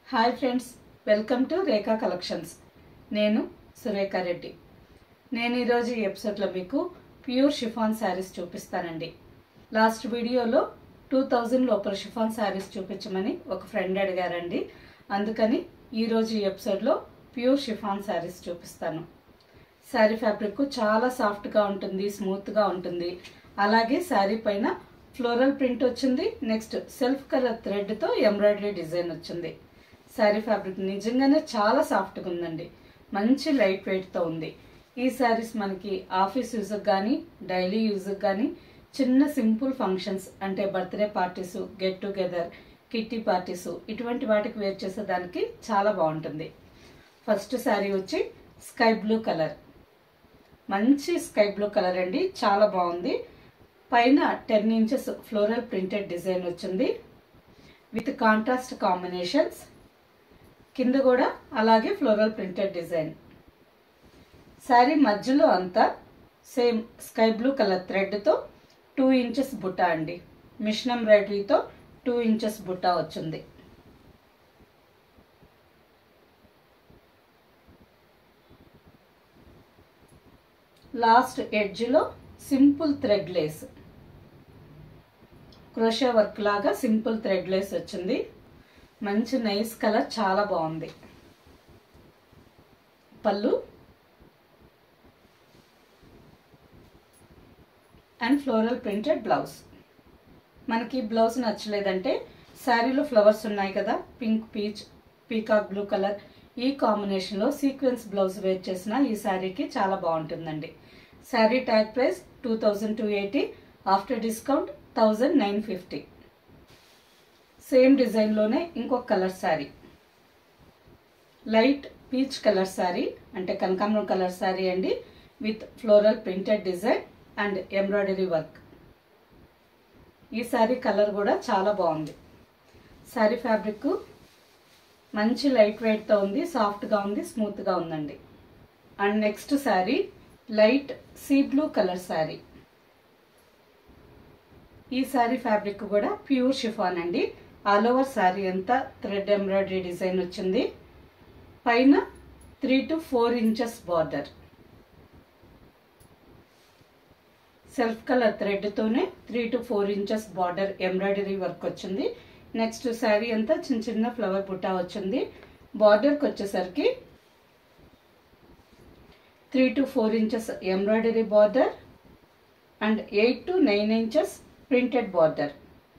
hi friends welcome to Rekha collections నేను సురేఖ రెడ్డి నేను ఈరోజు ఈ ఎపిసోడ్లో మీకు ప్యూర్ షిఫాన్ శారీస్ చూపిస్తానండి లాస్ట్ వీడియోలో టూ థౌజండ్ లోపల షిఫాన్ శారీస్ చూపించమని ఒక ఫ్రెండ్ అడిగారండి అందుకని ఈరోజు ఈ ఎపిసోడ్లో ప్యూర్ షిఫాన్ శారీస్ చూపిస్తాను శారీ ఫ్యాబ్రిక్ చాలా సాఫ్ట్గా ఉంటుంది స్మూత్గా ఉంటుంది అలాగే శారీ పైన ఫ్లోరల్ ప్రింట్ వచ్చింది నెక్స్ట్ సెల్ఫ్ కలర్ థ్రెడ్తో ఎంబ్రాయిడరీ డిజైన్ వచ్చింది శారీ ఫ్యాబ్రిక్ నిజంగానే చాలా సాఫ్ట్గా ఉందండి మంచి లైట్ వెయిట్తో ఉంది ఈ శారీస్ మనకి ఆఫీస్ యూజ్కి కానీ డైలీ యూజ్కి కానీ చిన్న సింపుల్ ఫంక్షన్స్ అంటే birthday parties get together kitty parties ఇటువంటి వాటికి వేర్ చేసేదానికి చాలా బాగుంటుంది ఫస్ట్ శారీ వచ్చి స్కై బ్లూ కలర్ మంచి స్కై బ్లూ కలర్ అండి చాలా బాగుంది పైన ten inches floral printed design వచ్చింది విత్ కాంట్రాస్ట్ కాంబినేషన్స్ కింద కూడా అలాగే ఫ్లోరల్ ప్రింటెడ్ డిజైన్ శారీ మధ్యలో అంతా సేమ్ స్కై బ్లూ కలర్ థ్రెడ్తో టూ ఇంచెస్ బుట్ట అండి మిషన్ ఎంబ్రాయిడరీతో టూ ఇంచెస్ బుట్ట వచ్చింది లాస్ట్ ఎడ్జ్లో simple thread lace crochet work లాగా సింపుల్ థ్రెడ్ లేస్ వచ్చింది మంచి నైస్ కలర్ చాలా బాగుంది pallu and floral printed blouse మనకి బ్లౌజ్ నచ్చలేదంటే శారీలో ఫ్లవర్స్ ఉన్నాయి కదా pink peach peacock blue colour ఈ కాంబినేషన్లో సీక్వెన్స్ బ్లౌజ్ వేర్ చేసిన ఈ శారీకి చాలా బాగుంటుందండి sari tag price two thousand two eighty after discount thousand nine fifty same డిజైన్లోనే ఇంకొక colour sari light peach colour sari అంటే కనకాంబరం కలర్ శారీ అండి with floral printed design and embroidery work ఈ శారీ కలర్ కూడా చాలా బాగుంది శారీ ఫ్యాబ్రిక్ మంచి లైట్ వెయిట్తో ఉంది సాఫ్ట్గా ఉంది స్మూత్గా ఉందండి and next sari light sea blue colour sari ఈ శారీ ఫ్యాబ్రిక్ కూడా ప్యూర్ షిఫాన్ అండి ఆల్ ఓవర్ శారీ అంతా థ్రెడ్ ఎంబ్రాయిడరీ డిజైన్ వచ్చింది పైన three to four inches border self colour థ్రెడ్తోనే three to four inches border embroidery work వచ్చింది నెక్స్ట్ శారీ అంతా చిన్న చిన్న ఫ్లవర్ బుట్టా వచ్చింది బార్డర్కి వచ్చేసరికి three to four inches embroidery border and eight to nine inches printed border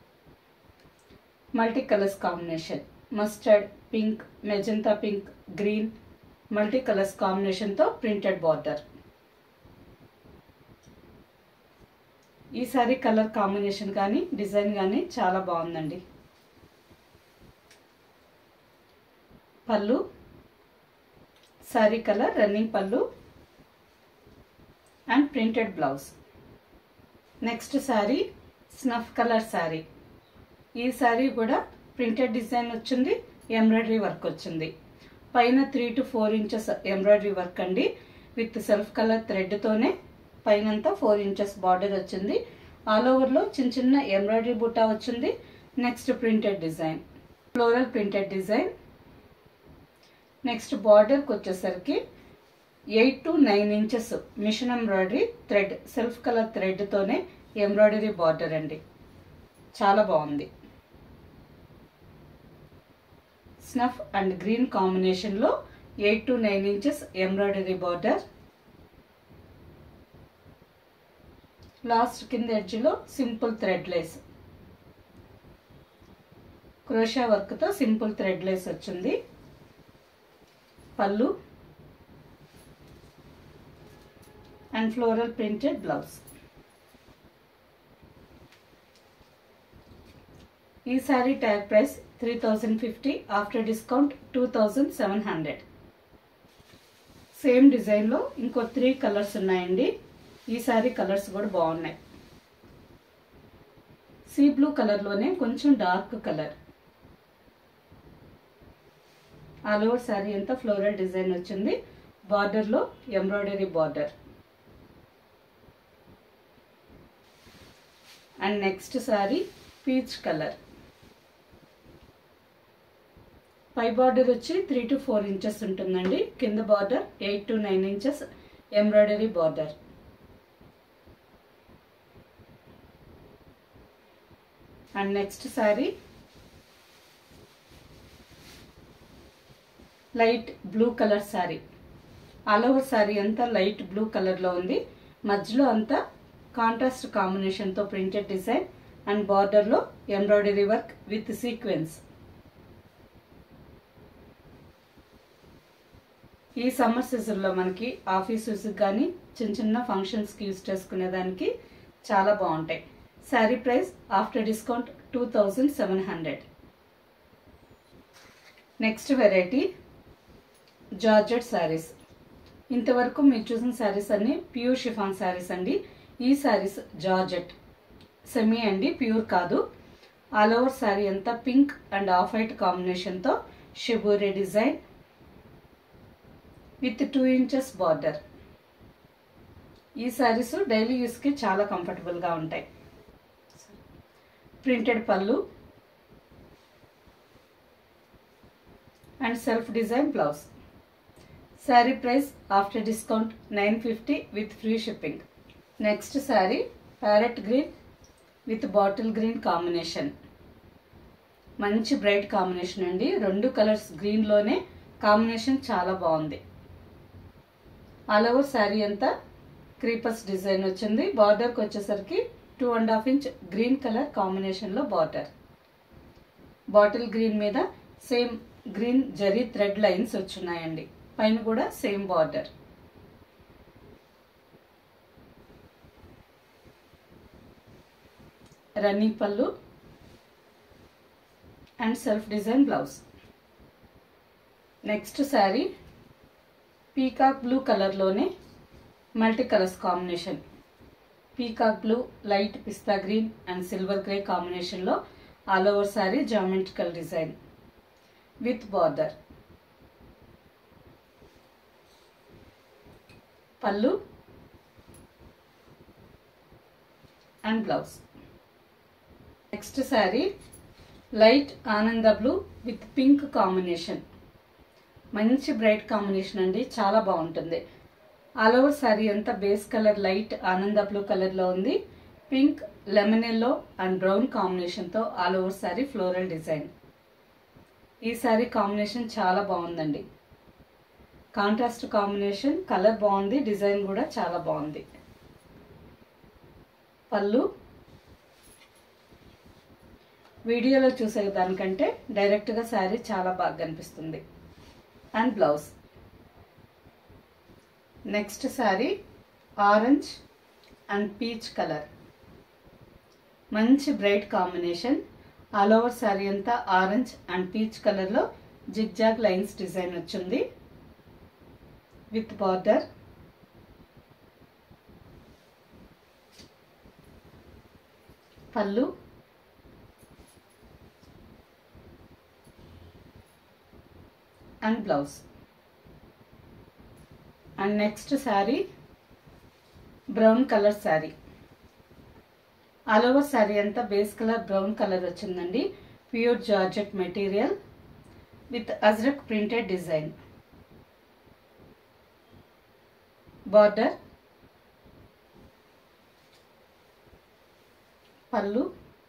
multi colours combination mustard pink magenta pink green multi colours కాంబినేషన్తో printed border ఈ సారీ కలర్ కాంబినేషన్ కానీ డిజైన్ కానీ చాలా బాగుందండి పళ్ళు సారీ కలర్ రన్నింగ్ పళ్ళు and printed blouse next sari snuff colour sari ఈ శారీ కూడా ప్రింటెడ్ డిజైన్ వచ్చింది ఎంబ్రాయిడరీ వర్క్ వచ్చింది పైన three to four inches embroidery work అండి విత్ సెల్ఫ్ కలర్ థ్రెడ్తోనే పైనంతా ఫోర్ ఇంచెస్ బార్డర్ వచ్చింది ఆల్ ఓవర్లో చిన్న చిన్న ఎంబ్రాయిడరీ బుట్టా వచ్చింది next printed design floral printed design next బార్డర్కి వచ్చేసరికి eight to nine inches machine embroidery thread self colour థ్రెడ్తోనే ఎంబ్రాయిడరీ బార్డర్ అండి చాలా బాగుంది స్నఫ్ అండ్ గ్రీన్ కాంబినేషన్లో eight to nine inches embroidery border last కింద ఎడ్జ్లో సింపుల్ థ్రెడ్ లేస్ క్రోషా వర్క్తో సింపుల్ థ్రెడ్ లేస్ వచ్చింది pallu and floral printed blouse ఈ sari tag price three thousand fifty after discount two thousand seven hundred same డిజైన్లో ఇంకో three colours ఉన్నాయండి ఈ sorry colours కూడా బాగున్నాయి సీ బ్లూ కలర్లోనే కొంచెం dark colour all over sari అంతా ఫ్లోరల్ డిజైన్ వచ్చింది బార్డర్లో embroidery border and next sari peach colour పై బార్డర్ వచ్చి త్రీ టు ఫోర్ ఇంచెస్ ఉంటుందండి కింద border eight to nine inches embroidery border and next sari light blue colour sari all over sari అంతా light blue కలర్లో ఉంది మధ్యలో అంతా కాంట్రాస్ట్ కాంబినేషన్తో ప్రింటెడ్ డిజైన్ అండ్ బార్డర్లో ఎంబ్రాయిడరీ వర్క్ విత్ సీక్వెన్స్ ఈ సమ్మర్ సీజన్లో మనకి ఆఫీస్ యూస్కి కానీ చిన్న చిన్న ఫంక్షన్స్కి యూస్ చేసుకునేదానికి చాలా బాగుంటాయి sari price after discount two thousand seven hundred next variety georgette saris ఇంతవరకు మీరు చూసిన శారీస్ అన్ని ప్యూర్ షిఫాన్ శారీస్ అండి ఈ శారీస్ జార్జెట్ సెమీ అండి ప్యూర్ కాదు ఆల్ ఓవర్ శారీ అంతా పింక్ అండ్ ఆఫ్ వైట్ కాంబినేషన్తో shibori design with two inches border ఈ శారీస్ డైలీ యూస్కి చాలా కంఫర్టబుల్గా ఉంటాయి ప్రింటెడ్ పళ్ళు and self design blouse sari price after discount nine fifty with free shipping next sari parrot green with bottle green combination మంచి bright combination అండి రెండు కలర్స్ గ్రీన్లోనే కాంబినేషన్ చాలా బాగుంది ఆల్ ఓవర్ శారీ అంతా క్రీపర్స్ డిజైన్ వచ్చింది బార్డర్కి వచ్చేసరికి two and half inch green colour కాంబినేషన్లో బార్డర్ బాటిల్ గ్రీన్ మీద same green zari thread lines వచ్చున్నాయండి పైన కూడా సేమ్ బార్డర్ రన్నింగ్ పళ్ళు and self design blouse next sari peacock blue కలర్లోనే multi colours combination peacock blue light pista green and silver grey కాంబినేషన్లో all over sari geometrical design with border పళ్ళు and blouse next sari light ఆనంద blue with pink combination మంచి bright combination అండి చాలా బాగుంటుంది all over sari అంతా base colour light ఆనంద blue కలర్లో ఉంది pink lemon yellow and brown కాంబినేషన్తో all over sari floral design ఈ శారీ కాంబినేషన్ చాలా బాగుందండి కాంట్రాస్ట్ కాంబినేషన్ కలర్ బాగుంది డిజైన్ కూడా చాలా బాగుంది పళ్ళు వీడియోలో చూసే దానికంటే డైరెక్ట్గా శారీ చాలా బాగా కనిపిస్తుంది and blouse next sari orange and peach colour మంచి bright combination all over sari అంతా ఆరెంజ్ అండ్ పీచ్ కలర్లో జిగ్జాగ్ లైన్స్ డిజైన్ వచ్చింది విత్ బార్డర్ పళ్ళు and blouse and next sari brown colour sari all over sari అంతా బేస్ కలర్ బ్రౌన్ కలర్ వచ్చిందండి pure georgette material with ajrak printed design border పళ్ళు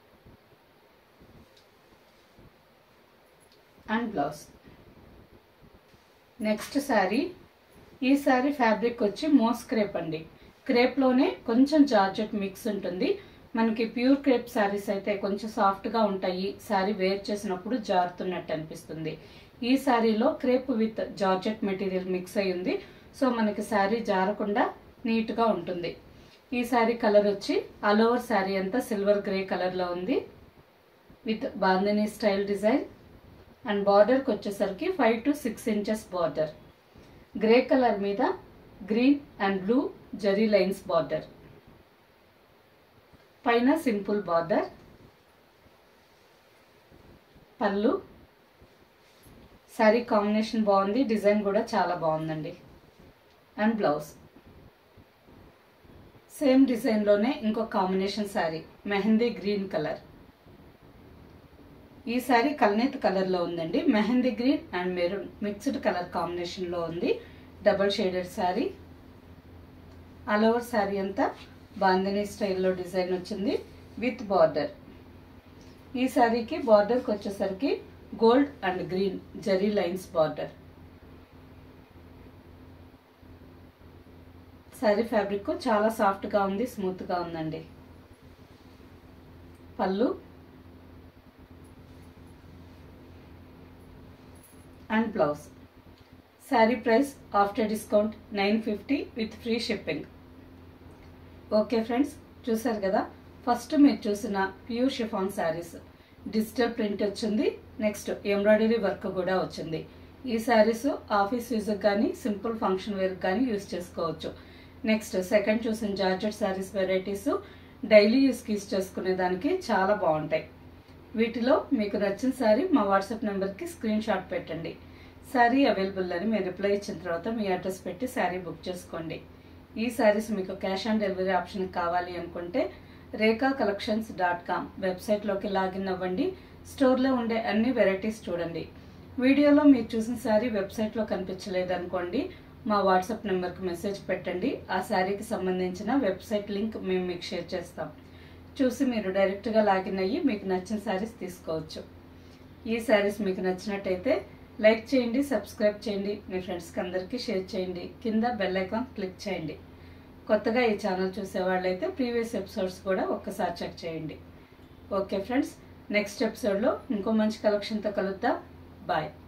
and blouse next sari ఈ sari fabric వచ్చి మోస్ crepe అండి క్రేప్లోనే కొంచెం జార్జెట్ మిక్స్ ఉంటుంది మనకి ప్యూర్ క్రేప్ శారీస్ అయితే కొంచెం సాఫ్ట్గా ఉంటాయి శారీ వేర్ చేసినప్పుడు జారుతున్నట్టు అనిపిస్తుంది ఈ శారీలో crepe with georgette material mix అయి ఉంది సో మనకి శారీ జారకుండా నీట్గా ఉంటుంది ఈ శారీ కలర్ వచ్చి ఆల్ ఓవర్ శారీ అంతా సిల్వర్ గ్రే కలర్లో ఉంది with bandhani style design and బార్డర్కి వచ్చేసరికి five to six inches border grey colour మీద green and blue zari lines border పైన సింపుల్ బార్డర్ పళ్ళు శారీ కాంబినేషన్ బాగుంది డిజైన్ కూడా చాలా బాగుందండి అండ్ బ్లౌజ్ సేమ్ డిజైన్లోనే ఇంకో combination sari mehndi green colour ఈ శారీ కల్నేత్ కలర్లో ఉందండి mehndi green and maroon mixed colour కాంబినేషన్లో ఉంది double shaded sari all over sari అంతా బాందినీ స్టైల్లో డిజైన్ వచ్చింది విత్ బార్డర్ ఈ శారీకి బార్డర్కి వచ్చేసరికి gold and green zari lines border sari fabric చాలా సాఫ్ట్గా ఉంది స్మూత్గా ఉందండి పళ్ళు and blouse sari price after discount nine fifty with free shipping okay friends చూసారు కదా ఫస్ట్ మీరు చూసిన pure chiffon saris digital print వచ్చింది నెక్స్ట్ ఎంబ్రాయిడరీ వర్క్ కూడా వచ్చింది ఈ శారీస్ ఆఫీస్ యూజ్కి కానీ సింపుల్ ఫంక్షన్ వేర్కి కానీ యూజ్ చేసుకోవచ్చు నెక్స్ట్ సెకండ్ చూసిన జార్జెట్ శారీస్ వెరైటీస్ డైలీ యూస్కి యూజ్ చేసుకునే దానికి చాలా బాగుంటాయి వీటిలో మీకు నచ్చిన శారీ మా వాట్సాప్ నెంబర్కి స్క్రీన్ షాట్ పెట్టండి శారీ అవైలబుల్ అని మీరు రిప్లై ఇచ్చిన తర్వాత మీ అడ్రస్ పెట్టి శారీ బుక్ చేసుకోండి ఈ శారీస్ మీకు క్యాష్ ఆన్ డెలివరీ ఆప్షన్ కావాలి అనుకుంటే రేఖా కలెక్షన్స్ డాట్ కామ్ వెబ్సైట్లోకి లాగిన్ అవ్వండి స్టోర్లో ఉండే అన్ని వెరైటీస్ చూడండి వీడియోలో మీరు చూసిన శారీ వెబ్సైట్లో కనిపించలేదు అనుకోండి మా వాట్సాప్ నెంబర్కి మెసేజ్ పెట్టండి ఆ శారీకి సంబంధించిన వెబ్సైట్ లింక్ మేము మీకు షేర్ చేస్తాం చూసి మీరు డైరెక్ట్గా లాగిన్ అయ్యి మీకు నచ్చిన శారీస్ తీసుకోవచ్చు ఈ శారీస్ మీకు నచ్చినట్టయితే లైక్ చేయండి సబ్స్క్రైబ్ చేయండి మీ ఫ్రెండ్స్కి అందరికీ షేర్ చేయండి కింద బెల్ ఐకాన్ క్లిక్ చేయండి కొత్తగా ఈ ఛానల్ చూసేవాళ్ళైతే ప్రీవియస్ ఎపిసోడ్స్ కూడా ఒక్కసారి చెక్ చేయండి ఓకే ఫ్రెండ్స్ నెక్స్ట్ ఎపిసోడ్లో ఇంకో మంచి కలెక్షన్తో కలుద్దాం బాయ్